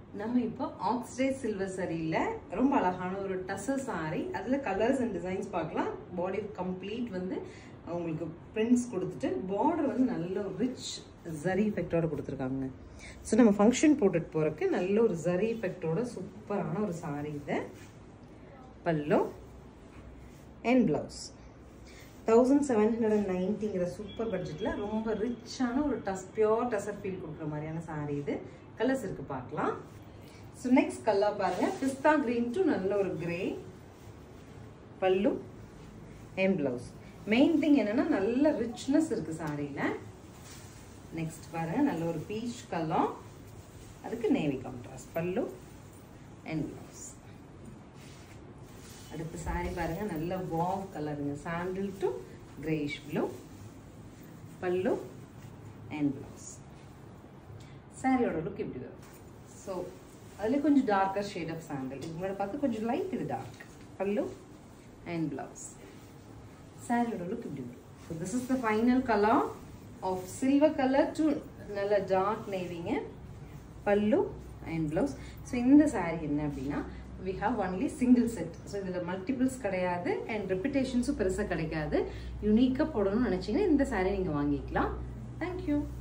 நம்ம இப்போ oxidise silver சரியில் ரொம்ப அழகான ஒரு டசர் சாரி அதில் கலர்ஸ் அண்ட் டிசைன்ஸ் பார்க்கலாம் பாடி கம்ப்ளீட் வந்து உங்களுக்கு பிரிண்ட்ஸ் கொடுத்துட்டு பார்டர் வந்து நல்ல ஒரு ரிச் ஜரி எஃபெக்டோட கொடுத்துருக்காங்க ஸோ நம்ம ஃபங்க்ஷன் போட்டுட்டு போகிறதுக்கு நல்ல ஒரு ஜரி எஃபெக்டோட சூப்பரான ஒரு சாரி இது pallu and blouse thousand seven hundred and நைன்ட்டிங்கிற சூப்பர் பட்ஜெட்டில் ரொம்ப ரிச்சான ஒரு டஸ் பியோர் டசர் ஃபீல் கொடுக்குற மாதிரியான சாரி இது கலர்ஸ் இருக்கு பார்க்கலாம் ஸோ நெக்ஸ்ட் கலர் பாருங்க பிஸ்தா கிரீன் டு நல்ல ஒரு கிரே பல்லு அண்ட் ப்ளவுஸ் மெயின் திங் என்னன்னா நல்ல ரிச்னஸ் இருக்கு சாரியில் நெக்ஸ்ட் பாருங்க நல்ல ஒரு பீச் கலர் அதுக்கு navy contrast pallu and blouse அடுத்த சாரி பாருங்க நல்ல வாவ் கலருங்க sandal to grayish blue pallu and blouse சாரியோட லுக் இப்படி வரும் ஸோ அதில் கொஞ்சம் டார்க்கர் ஷேட் ஆஃப் சாண்டல் இது முன்னாடி பார்த்து கொஞ்சம் லைட் இது டார்க் பல்லு அண்ட் ப்ளவுஸ் சாரியோட லுக் இப்படி வரும் so this is the final colour of silver colour to நல்ல டார்க் நேவிங்க பல்லு அண்ட் ப்ளவுஸ் ஸோ இந்த சாரி என்ன அப்படின்னா we have only single set so இதில் மல்டிபிள்ஸ் கிடையாது அண்ட் ரெப்புடேஷன்ஸும் பெருசாக கிடைக்காது யூனிக்காக போடணும்னு நினச்சிங்கன்னா இந்த சாரீ நீங்கள் வாங்கிக்கலாம் தேங்க்யூ